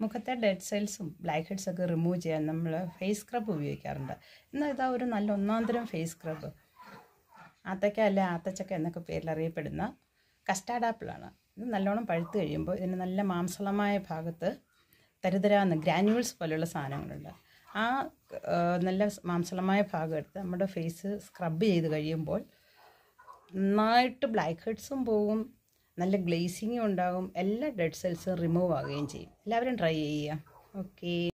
മുഖത്തെ ഡെഡ് സെൽസും black heads ഒക്കെ റിമൂവ് ചെയ്യാൻ നമ്മൾ ഫേസ് സ്ക്രബ് ഉപയോഗിക്കാറുണ്ട് എന്നാൽ ഇതാ ഒരു നല്ല ഒന്നാന്തരം ഫേസ് സ്ക്രബ് ആത്തക്ക അല്ല ആത്തച്ചക്ക എന്നൊക്കെ പേരിൽ അറിയപ്പെടുന്ന കസ്റ്റാർഡ് ആപ്പിളാണ് ഇത് നല്ലോണം പഴുത്ത് കഴിയുമ്പോൾ ഇതിന് നല്ല മാംസളമായ ഭാഗത്ത് തരുതരാന്ന് ഗ്രാനുവൽസ് പോലെയുള്ള സാധനങ്ങളുണ്ട് ആ ആ, നല്ല മാംസളമായ ഭാഗം എടുത്ത് നമ്മുടെ ഫേസ് സ്ക്രബ് ചെയ്ത് കഴിയുമ്പോൾ നന്നായിട്ട് ബ്ലാക്ക് ഹെഡ്സും പോകും നല്ല ഗ്ലേസിങ്ങും ഉണ്ടാകും എല്ലാ ഡെഡ് സെൽസും റിമൂവ് ആവുകയും ചെയ്യും എല്ലാവരും ട്രൈ ചെയ്യുക ഓക്കേ